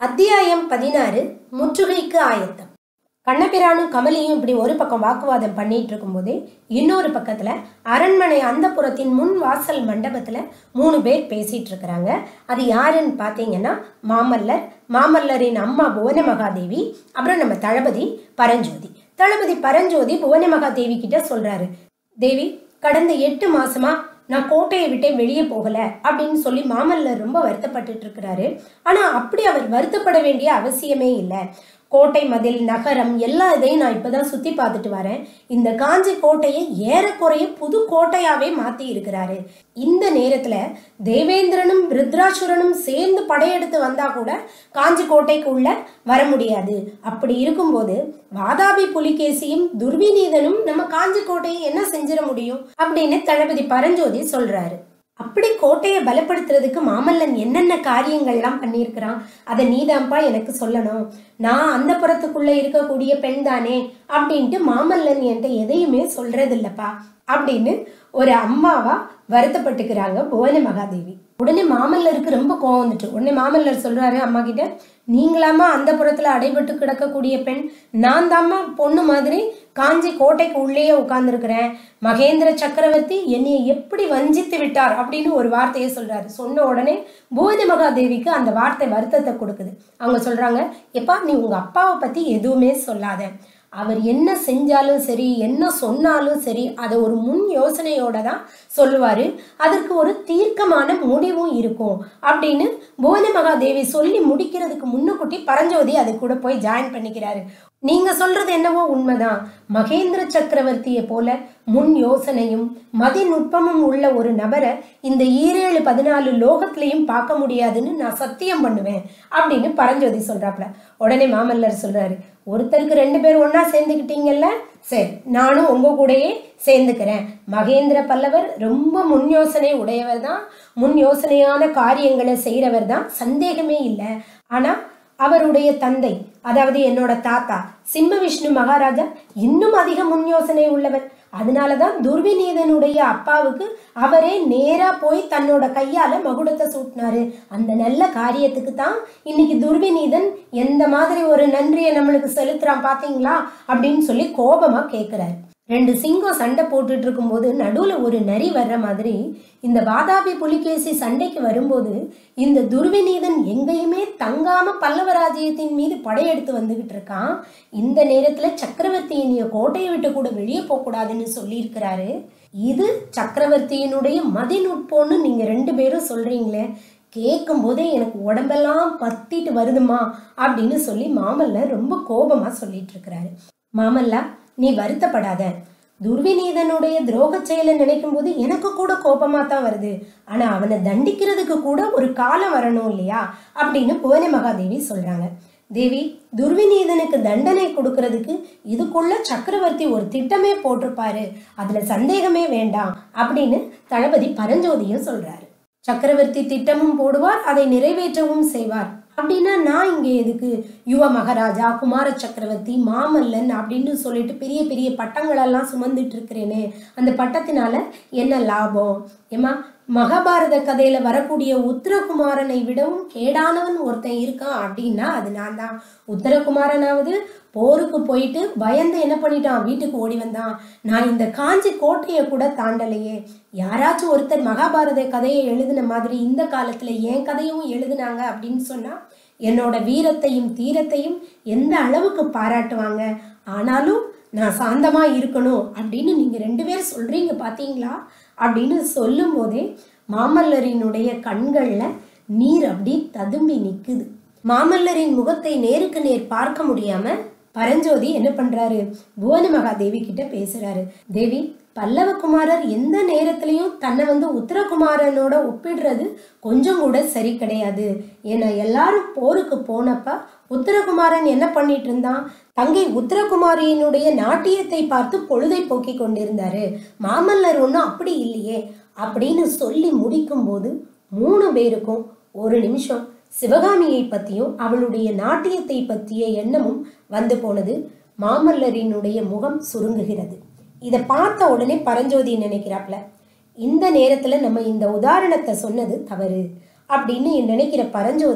அத்தியாயம் பதினாறு முற்றுகைக்கு ஆயத்தம் கண்ணபிரானும் கமலியும் இப்படி ஒரு பக்கம் வாக்குவாதம் பண்ணிட்டு இருக்கும்போதே இன்னொரு பக்கத்துல அரண்மனை அந்தப்புறத்தின் முன் வாசல் மண்டபத்துல மூணு பேர் பேசிட்டு இருக்கிறாங்க அது யாருன்னு பார்த்தீங்கன்னா மாமல்லர் மாமல்லரின் அம்மா புவன மகாதேவி அப்புறம் நம்ம தளபதி பரஞ்சோதி தளபதி பரஞ்சோதி புவன மகாதேவி கிட்ட சொல்றாரு தேவி கடந்த எட்டு மாசமா நான் கோட்டையை விட்டே வெளியே போகல அப்படின்னு சொல்லி மாமல்லர் ரொம்ப வருத்தப்பட்டுட்டு இருக்கிறாரு ஆனா அப்படி அவர் வருத்தப்பட வேண்டிய அவசியமே இல்லை கோட்டை மதில் நகரம் எல்லா இதையும் நான் இப்பதான் சுத்தி பார்த்துட்டு வரேன் இந்த காஞ்சி கோட்டையை ஏறக்குறைய புது கோட்டையாவே மாத்தி இருக்கிறாரு இந்த நேரத்துல தேவேந்திரனும் ருத்ராசுரனும் சேர்ந்து படையெடுத்து வந்தா கூட காஞ்சி கோட்டைக்கு உள்ள வர முடியாது அப்படி இருக்கும்போது வாதாபி புலிகேசியும் துர்விநீதனும் நம்ம காஞ்சி கோட்டையை என்ன செஞ்சிட முடியும் அப்படின்னு தளபதி பரஞ்சோதி சொல்றாரு அப்படி கோட்டையை பலப்படுத்துறதுக்கு மாமல்லன் என்னென்ன காரியங்கள்லாம் பண்ணியிருக்கிறான் அதை நீதான்ப்பா எனக்கு சொல்லணும் நான் அந்த புறத்துக்குள்ள இருக்கக்கூடிய பெண் தானே அப்படின்ட்டு மாமல்லன் என்கிட்ட எதையுமே சொல்றது இல்லப்பா அப்படின்னு ஒரு அம்மாவா வருத்தப்பட்டுக்கிறாங்க புவன மகாதேவி உடனே மாமல்லருக்கு ரொம்ப கோவம் வந்துட்டு உடனே மாமல்லர் சொல்றாரு அம்மா கிட்ட நீங்களாமா அந்த புறத்துல அடைபட்டு கிடக்கக்கூடிய பெண் நான் தாம்மா பொண்ணு மாதிரி காஞ்சி கோட்டைக்கு உள்ளேயே உட்கார்ந்துருக்கிறேன் மகேந்திர சக்கரவர்த்தி என்னைய எப்படி வஞ்சித்து விட்டார் அப்படின்னு ஒரு வார்த்தையை சொல்றாரு சொன்ன உடனே பூவதி மகாதேவிக்கு அந்த வார்த்தை வருத்தத்தை கொடுக்குது அவங்க சொல்றாங்க எப்பா நீ உங்க அப்பாவை பத்தி எதுவுமே சொல்லாத அவர் என்ன செஞ்சாலும் சரி என்ன சொன்னாலும் சரி அதை ஒரு முன் யோசனையோட தான் சொல்லுவாரு அதற்கு ஒரு தீர்க்கமான முடிவும் இருக்கும் அப்படின்னு புவன மகாதேவி சொல்லி முடிக்கிறதுக்கு முன்னுக்குட்டி பரஞ்சோதி அது கூட போய் ஜாயின் பண்ணிக்கிறாரு நீங்க சொல்றது என்னவோ உண்மைதான் மகேந்திர சக்கரவர்த்தியை போல முன் யோசனையும் மதிநுட்பமும் உள்ள ஒரு நபரை இந்த ஈரேழு பதினாலு லோகத்திலையும் பார்க்க முடியாதுன்னு நான் சத்தியம் பண்ணுவேன் அப்படின்னு பரஞ்சோதி சொல்றாப்ல உடனே மாமல்லர் சொல்றாரு ஒருத்தருக்கு ரெண்டு பேர் ஒண்ணா சேர்ந்துக்கிட்டீங்கல்ல சரி நானும் உங்க கூடயே சேர்ந்துக்கிறேன் மகேந்திர பல்லவர் ரொம்ப முன் யோசனை உடையவர் தான் முன் யோசனையான காரியங்களை செய்கிறவர் தான் சந்தேகமே இல்லை ஆனா அவருடைய தந்தை அதாவது என்னோட தாத்தா சிம்ம விஷ்ணு மகாராஜா இன்னும் அதிக முன் யோசனை உள்ளவர் அதனாலதான் துர்விநீதனுடைய அப்பாவுக்கு அவரே நேரா போய் தன்னோட கையால மகுடத்தை சூட்டினாரு அந்த நல்ல காரியத்துக்கு தான் இன்னைக்கு துர்விநீதன் எந்த மாதிரி ஒரு நன்றியை நம்மளுக்கு செலுத்துறான் பாத்தீங்களா அப்படின்னு சொல்லி கோபமா கேக்குறாரு ரெண்டு சிங்கம் சண்டை போட்டுட்டு இருக்கும்போது நடுவுல ஒரு நரி வர்ற மாதிரி இந்த வாதாபி புலிகேசி சண்டைக்கு வரும்போது இந்த துர்விநீதன் எங்கேயுமே தங்காம பல்லவ ராஜ்யத்தின் மீது படையெடுத்து வந்துகிட்டு இருக்கான் இந்த நேரத்துல சக்கரவர்த்தி இனிய கோட்டையை விட்டு கூட வெளியே போக கூடாதுன்னு சொல்லியிருக்கிறாரு இது சக்கரவர்த்தியினுடைய மதிநுட்பம்னு நீங்க ரெண்டு பேரும் சொல்றீங்களே கேட்கும் போதே எனக்கு உடம்பெல்லாம் பத்திட்டு வருதுமா அப்படின்னு சொல்லி மாமல்லர் ரொம்ப கோபமா சொல்லிட்டு இருக்கிறாரு மாமல்லா நீ வருத்தப்படாத துர்விநீதனுடைய துரோக செயலை நினைக்கும் போது எனக்கு கூட கோபமா தான் வருது ஆனா அவனை தண்டிக்கிறதுக்கு கூட ஒரு காலம் வரணும் இல்லையா அப்படின்னு புவன மகாதேவி சொல்றாங்க தேவி துர்விநீதனுக்கு தண்டனை கொடுக்கறதுக்கு இதுக்குள்ள சக்கரவர்த்தி ஒரு திட்டமே போட்டிருப்பாரு அதுல சந்தேகமே வேண்டாம் அப்படின்னு தளபதி பரஞ்சோதியும் சொல்றாரு சக்கரவர்த்தி திட்டமும் போடுவார் அதை நிறைவேற்றவும் செய்வார் அப்படின்னா நான் இங்கே எதுக்கு யுவ மகாராஜா குமார சக்கரவர்த்தி மாமல்லன் அப்படின்னு சொல்லிட்டு பெரிய பெரிய பட்டங்களெல்லாம் சுமந்துட்டு இருக்கிறேனே அந்த பட்டத்தினால என்ன லாபம் ஏமா மகாபாரத கதையில வரக்கூடிய உத்தரகுமாரனை விடவும் கேடானவன் ஒருத்தன் இருக்கான் அப்படின்னா அது நான் தான் உத்தரகுமாரனாவது போருக்கு போயிட்டு பயந்து என்ன பண்ணிட்டான் வீட்டுக்கு ஓடி வந்தான் நான் இந்த காஞ்சி கோட்டையை கூட தாண்டலையே யாராச்சும் ஒருத்தர் மகாபாரத கதையை எழுதின மாதிரி இந்த காலத்துல என் கதையும் எழுதுனாங்க அப்படின்னு சொன்னா என்னோட வீரத்தையும் தீரத்தையும் எந்த அளவுக்கு பாராட்டுவாங்க ஆனாலும் நான் சாந்தமா இருக்கணும் அப்படின்னு நீங்க ரெண்டு பேரும் சொல்றீங்க பாத்தீங்களா அப்படின்னு சொல்லும் போதே மாமல்லரினுடைய கண்கள்ல நீர் அப்படி ததும்பி நிக்குது மாமல்லரின் முகத்தை நேருக்கு நேர் பார்க்க முடியாம பரஞ்சோதி என்ன பண்றாரு புவன மகாதேவி கிட்ட பேசுறாரு தேவி பல்லவகுமாரர் எந்த நேரத்திலையும் தன்னை வந்து உத்தரகுமாரனோட ஒப்பிடுறது கொஞ்சம் கூட சரி கிடையாது ஏன்னா எல்லாரும் போருக்கு போனப்ப உத்தரகுமாரன் என்ன பண்ணிட்டு இருந்தான் தங்கை உத்தரகுமாரியினுடைய நாட்டியத்தை பார்த்து பொழுதை போக்கி கொண்டிருந்தாரு மாமல்லர் ஒன்றும் அப்படி இல்லையே அப்படின்னு சொல்லி முடிக்கும்போது மூணு பேருக்கும் ஒரு நிமிஷம் சிவகாமியை பற்றியும் அவளுடைய நாட்டியத்தை பற்றிய எண்ணமும் வந்து போனது மாமல்லரினுடைய முகம் சுருங்குகிறது இதை பார்த்த உடனே பரஞ்சோதி நினைக்கிறாப்ல இந்த நேரத்தில் நம்ம இந்த உதாரணத்தை சொன்னது தவறு அப்படின்னு நினைக்கிற பரஞ்சோதி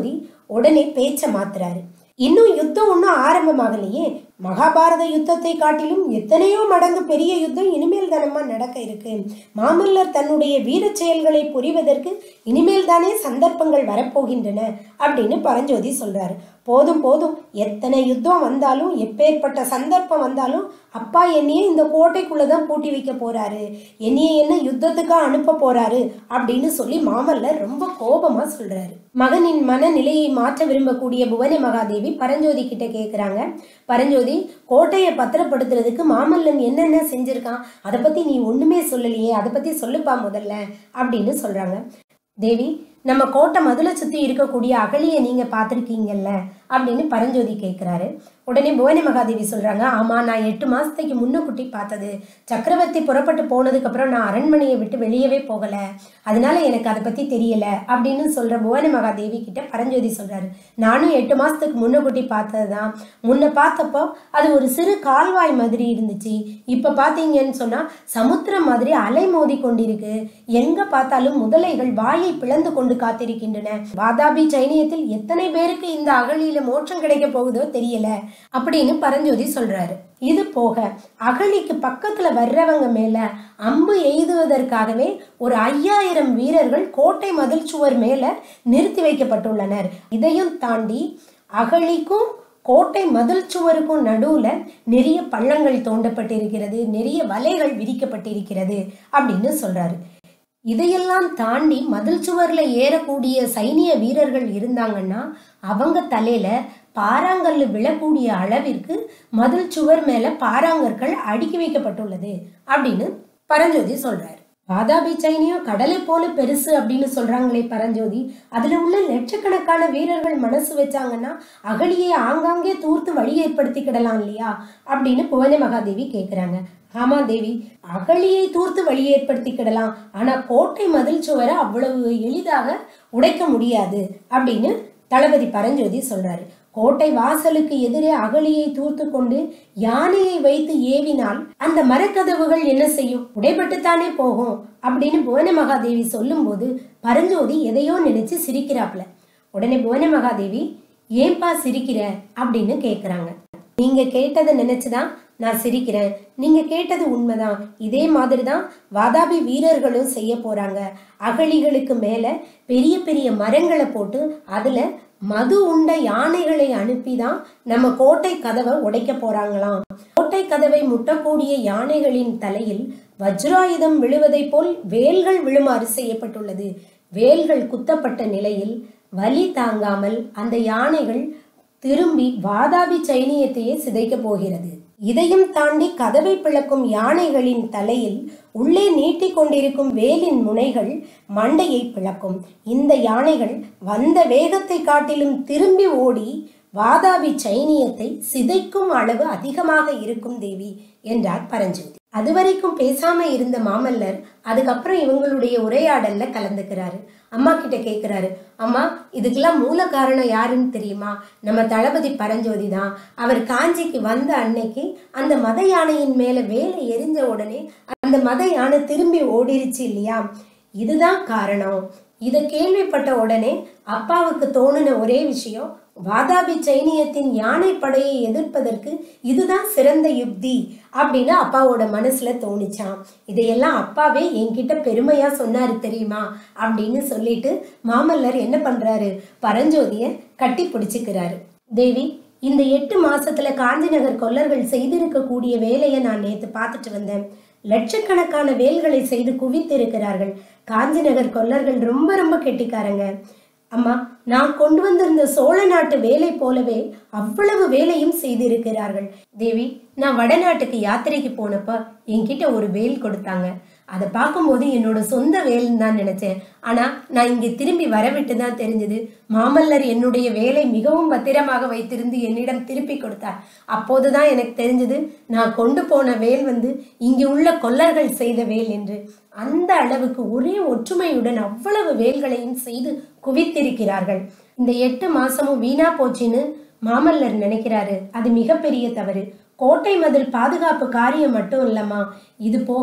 உடனே பேச்ச மாத்துறாரு இன்னும் யுத்தம் ஒன்றும் ஆரம்பமாகலையே மகாபாரத யுத்தத்தை காட்டிலும் எத்தனையோ மடங்கு பெரிய யுத்தம் இனிமேல் தானம்மா நடக்க இருக்கு மாமல்லர் தன்னுடைய வீரச் செயல்களை புரிவதற்கு இனிமேல் தானே சந்தர்ப்பங்கள் வரப்போகின்றன அப்படின்னு பரஞ்சோதி சொல்றாரு போதும் போதும் எத்தனை யுத்தம் வந்தாலும் எப்பேற்பட்ட சந்தர்ப்பம் வந்தாலும் அப்பா என்னையே இந்த கோட்டைக்குள்ள தான் பூட்டி வைக்க போறாரு என்னைய என்ன யுத்தத்துக்கா அனுப்ப போறாரு அப்படின்னு சொல்லி மாமல்லர் ரொம்ப கோபமா சொல்றாரு மகனின் மனநிலையை மாற்ற விரும்பக்கூடிய புவன மகாதேவி பரஞ்சோதி கிட்ட கேக்குறாங்க பரஞ்சோதி கோட்டையை பத்திரப்படுத்துறதுக்கு மாமல்லன் என்னென்ன செஞ்சிருக்கான் அதை பத்தி நீ ஒண்ணுமே சொல்லலையே அதை பத்தி சொல்லுப்பா முதல்ல அப்படின்னு சொல்றாங்க தேவி நம்ம கோட்டை மதுளை சுற்றி இருக்கக்கூடிய அகலியை நீங்கள் பார்த்துருக்கீங்கல்ல அப்படின்னு பரஞ்சோதி கேட்குறாரு உடனே புவனி மகாதேவி சொல்கிறாங்க ஆமாம் நான் எட்டு மாதத்துக்கு முன்னுக்குட்டி பார்த்தது சக்கரவர்த்தி புறப்பட்டு போனதுக்கப்புறம் நான் அரண்மனையை விட்டு வெளியவே போகலை அதனால எனக்கு அதை பற்றி தெரியலை அப்படின்னு சொல்கிற புவனி மகாதேவி கிட்ட பரஞ்சோதி சொல்கிறாரு நானும் எட்டு மாதத்துக்கு முன்னுக்குட்டி பார்த்தது தான் முன்ன பார்த்தப்போ அது ஒரு சிறு கால்வாய் மாதிரி இருந்துச்சு இப்போ பார்த்தீங்கன்னு சொன்னால் சமுத்திரம் மாதிரி அலை மோதி கொண்டிருக்கு எங்கே பார்த்தாலும் முதலைகள் வாயை பிளந்து கொண்டு காத்திருக்கின்றன வாதாபி சைனியத்தில் எத்தனை பேருக்கு இந்த அகழியில மோட்சம் கிடைக்க போகுதோ தெரியல அப்படின்னு பரஞ்சோதி சொல்றாரு இது போக அகழிக்கு பக்கத்துல வர்றவங்க மேல அம்பு எய்துவதற்காகவே ஒரு ஐயாயிரம் வீரர்கள் கோட்டை மதில் சுவர் மேல நிறுத்தி வைக்கப்பட்டுள்ளனர் இதையும் தாண்டி அகழிக்கும் கோட்டை மதில் சுவருக்கும் நடுவுல நிறைய பள்ளங்கள் தோண்டப்பட்டிருக்கிறது நிறைய வலைகள் விரிக்கப்பட்டிருக்கிறது அப்படின்னு சொல்றாரு இதையெல்லாம் தாண்டி மதில் சுவர்ல ஏறக்கூடிய சைனிய வீரர்கள் இருந்தாங்கன்னா அவங்க தலையில பாறாங்கல்லு விழக்கூடிய அளவிற்கு மதில் சுவர் மேல பாறாங்கற்கள் அடுக்கி வைக்கப்பட்டுள்ளது அப்படின்னு பரஞ்சோதி சொல்றாரு வாதாபி சைனியம் கடலை போல பெருசு அப்படின்னு சொல்றாங்களே பரஞ்சோதி அதுல உள்ள லட்சக்கணக்கான வீரர்கள் மனசு வச்சாங்கன்னா அகலியை ஆங்காங்கே தூர்த்து வழி ஏற்படுத்திக்கிடலாம் இல்லையா அப்படின்னு புவன மகாதேவி கேக்குறாங்க ஆமா தேவி அகழியை தூர்த்து வழி ஏற்படுத்திக்கிடலாம் ஆனா கோட்டை மதில் சுவரை அவ்வளவு எளிதாக உடைக்க முடியாது அப்படின்னு தளபதி பரஞ்சோதி சொல்றாரு கோட்டை வாசலுக்கு எதிரே அகழியை தூர்த்து கொண்டு யானையை வைத்து ஏவினால் அந்த மரக்கதவுகள் என்ன செய்யும் உடைபட்டுத்தானே போகும் அப்படின்னு புவன மகாதேவி சொல்லும்போது பரஞ்சோதி எதையோ நினைச்சு சிரிக்கிறாப்ல உடனே புவன மகாதேவி ஏன்பா சிரிக்கிற அப்படின்னு கேக்குறாங்க நீங்க கேட்டதை நினைச்சுதான் நான் சிரிக்கிறேன் நீங்க கேட்டது உண்மைதான் இதே மாதிரி தான் வாதாபி வீரர்களும் செய்ய போறாங்க அகழிகளுக்கு மேல பெரிய பெரிய மரங்களை போட்டு அதுல மது உண்ட யானைகளை அனுப்பி தான் நம்ம கோட்டை கதவை உடைக்க போறாங்களாம் கோட்டை கதவை முட்டக்கூடிய யானைகளின் தலையில் வஜ்ராயுதம் விழுவதைப் போல் வேல்கள் விழுமாறு செய்யப்பட்டுள்ளது வேல்கள் குத்தப்பட்ட நிலையில் வலி தாங்காமல் அந்த யானைகள் திரும்பி வாதாபி சைனியத்தையே சிதைக்க போகிறது இதையும் தாண்டி கதவை பிளக்கும் யானைகளின் தலையில் உள்ளே நீட்டிக் கொண்டிருக்கும் வேலின் முனைகள் மண்டையை பிளக்கும் இந்த யானைகள் வந்த வேகத்தை காட்டிலும் திரும்பி ஓடி வாதாபி சைனியத்தை சிதைக்கும் அளவு அதிகமாக இருக்கும் தேவி என்றார் பரஞ்சோதி அதுவரைக்கும் பேசாம இருந்த மாமல்லர் அதுக்கப்புறம் இவங்களுடைய உரையாடல்ல கலந்துக்கிறாரு அம்மா கிட்ட கேக்குறாரு அம்மா இதுக்கெல்லாம் மூல காரணம் யாருன்னு தெரியுமா நம்ம தளபதி பரஞ்சோதி தான் அவர் காஞ்சிக்கு வந்த அன்னைக்கு அந்த மத யானையின் மேல வேலை எரிஞ்ச உடனே அந்த மத யானை திரும்பி ஓடிருச்சு இல்லையா இதுதான் காரணம் இதை கேள்விப்பட்ட உடனே அப்பாவுக்கு தோணுன ஒரே விஷயம் வாதாபி சைனியத்தின் யானை படையை எதிர்ப்பதற்கு இதுதான் சிறந்த யுக்தி அப்படின்னு அப்பாவோட மனசுல தோணுச்சான் இதையெல்லாம் அப்பாவே என்கிட்ட பெருமையா சொன்னாரு தெரியுமா அப்படின்னு சொல்லிட்டு மாமல்லர் என்ன பண்றாரு பரஞ்சோதிய கட்டி பிடிச்சுக்கிறாரு தேவி இந்த எட்டு மாசத்துல காஞ்சிநகர் கொல்லர்கள் செய்திருக்கக்கூடிய வேலையை நான் நேத்து பார்த்துட்டு வந்தேன் லட்சக்கணக்கான வேல்களை செய்து குவித்திருக்கிறார்கள் காஞ்சிநகர் கொல்லர்கள் ரொம்ப ரொம்ப கெட்டிக்காரங்க அம்மா நான் கொண்டு வந்திருந்த சோழ நாட்டு வேலை போலவே அவ்வளவு வேலையும் செய்திருக்கிறார்கள் தேவி நான் வடநாட்டுக்கு யாத்திரைக்கு போனப்ப என்கிட்ட ஒரு வேல் கொடுத்தாங்க அதை பார்க்கும்போது என்னோட சொந்த வேல்னு தான் நினைச்சேன் ஆனா நான் இங்கே திரும்பி வரவிட்டு தான் தெரிஞ்சது மாமல்லர் என்னுடைய வேலை மிகவும் பத்திரமாக வைத்திருந்து என்னிடம் திருப்பி கொடுத்தார் அப்போதுதான் எனக்கு தெரிஞ்சது நான் கொண்டு போன வேல் வந்து இங்கே உள்ள கொல்லர்கள் செய்த வேல் என்று அந்த அளவுக்கு ஒரே ஒற்றுமையுடன் அவ்வளவு வேல்களையும் செய்து குவித்திருக்கிறார்கள் இந்த எட்டு மாசமும் வீணா போச்சுன்னு மாமல்லர் நினைக்கிறாரு அது மிகப்பெரிய தவறு கோட்டை மதில் பாதுகாப்பு காரியம் மட்டும் இல்லம்மா இது போக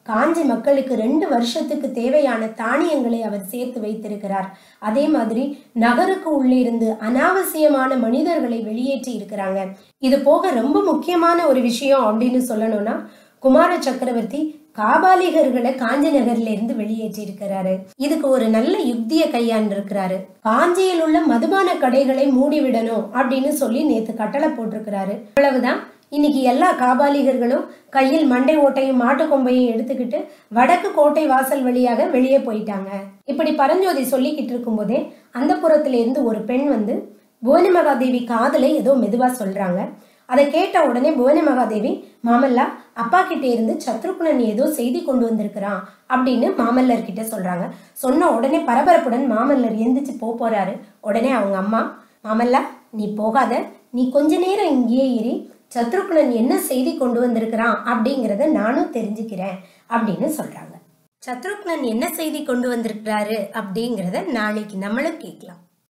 காஞ்சி மக்களுக்கு ரெண்டு வருஷத்துக்கு தேவையான தானியங்களை அவர் சேர்த்து வைத்திருக்கிறார் அதே மாதிரி நகருக்கு உள்ளே இருந்து அனாவசியமான மனிதர்களை வெளியேற்றி இருக்கிறாங்க இது போக ரொம்ப முக்கியமான ஒரு விஷயம் அப்படின்னு சொல்லணும்னா குமார சக்கரவர்த்தி காபாலிகர்களை காஞ்சி நகர்ல இருந்து வெளியேற்றி இருக்கிறாரு இதுக்கு ஒரு நல்ல யுக்திய கையாண்டு இருக்கிறாரு காஞ்சியில் உள்ள மதுபான கடைகளை மூடிவிடணும் அப்படின்னு சொல்லி நேத்து கட்டளை போட்டிருக்கிறாரு அவ்வளவுதான் இன்னைக்கு எல்லா காபாலிகர்களும் கையில் மண்டை ஓட்டையும் மாட்டு கொம்பையும் எடுத்துக்கிட்டு வடக்கு கோட்டை வாசல் வழியாக வெளியே போயிட்டாங்க இப்படி பரஞ்சோதி சொல்லிக்கிட்டு இருக்கும்போதே அந்த புறத்துல இருந்து ஒரு பெண் வந்து புவனி மகாதேவி காதலை ஏதோ மெதுவா சொல்றாங்க அதை கேட்ட உடனே புவனி மகாதேவி மாமல்லா அப்பா கிட்ட இருந்து சத்ருகுணன் ஏதோ செய்தி கொண்டு வந்திருக்கிறான் அப்படின்னு மாமல்லர் கிட்ட சொல்றாங்க சொன்ன உடனே பரபரப்புடன் மாமல்லர் எந்திரிச்சு போக போறாரு உடனே அவங்க அம்மா மாமல்லா நீ போகாத நீ கொஞ்ச நேரம் இங்கேயே இரு சத்ருகுணன் என்ன செய்தி கொண்டு வந்திருக்கிறான் அப்படிங்கிறத நானும் தெரிஞ்சுக்கிறேன் அப்படின்னு சொல்றாங்க சத்ருக்னன் என்ன செய்தி கொண்டு வந்திருக்கிறாரு அப்படிங்கிறத நாளைக்கு நம்மளும் கேட்கலாம்